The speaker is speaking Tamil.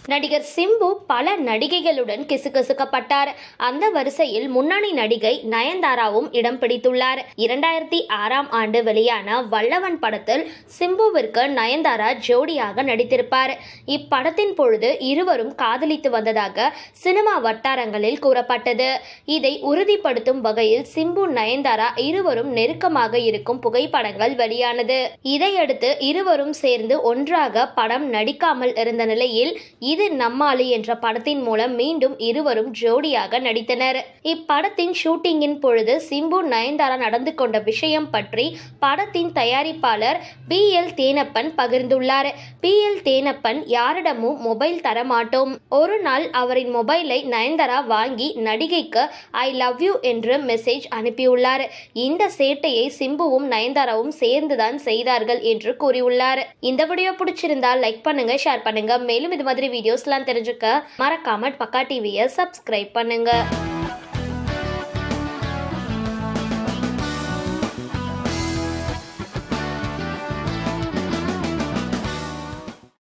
நடிகர் சிம்பு பல நடிகைகளுடன் கிசுகிசுக்கப்பட்டார் அந்த வரிசையில் முன்னணி நடிகை நயன்தாராவும் இடம் பிடித்துள்ளார் இரண்டாயிரத்தி ஆறாம் ஆண்டு வெளியான வல்லவன் படத்தில் சிம்புவிற்கு நயன்தாரா ஜோடியாக நடித்திருப்பார் இப்படத்தின் பொழுது இருவரும் காதலித்து வந்ததாக சினிமா வட்டாரங்களில் கூறப்பட்டது இதை உறுதிப்படுத்தும் வகையில் சிம்பு நயன்தாரா இருவரும் நெருக்கமாக இருக்கும் புகைப்படங்கள் வெளியானது இதையடுத்து இருவரும் சேர்ந்து ஒன்றாக படம் நடிக்காமல் இருந்த நிலையில் இது நம்மாளு என்ற படத்தின் மூலம் மீண்டும் இருவரும் ஜோடியாக நடித்தனர் இப்படத்தின் ஷூட்டிங்கின் பொழுது சிம்பு நயன்தாரா நடந்து கொண்ட விஷயம் பற்றி படத்தின் தயாரிப்பாளர் பி எல் தேனப்பன் பகிர்ந்துள்ளார் பி எல் தேனப்பன் யாரிடமும் மொபைல் தர மாட்டோம் ஒரு நாள் அவரின் மொபைலை நயன்தாரா வாங்கி நடிகைக்கு ஐ லவ் யூ என்று மெசேஜ் அனுப்பியுள்ளார் இந்த சேட்டையை சிம்புவும் நயன்தாராவும் சேர்ந்துதான் செய்தார்கள் என்று கூறியுள்ளார் இந்த வீடியோ பிடிச்சிருந்தா லைக் பண்ணுங்க ஷேர் பண்ணுங்க மேலும் இது மாதிரி வீடியோஸ்லாம் தெரிஞ்சுக்க மறக்காம பக்கா டிவியை சப்ஸ்கிரைப் பண்ணுங்க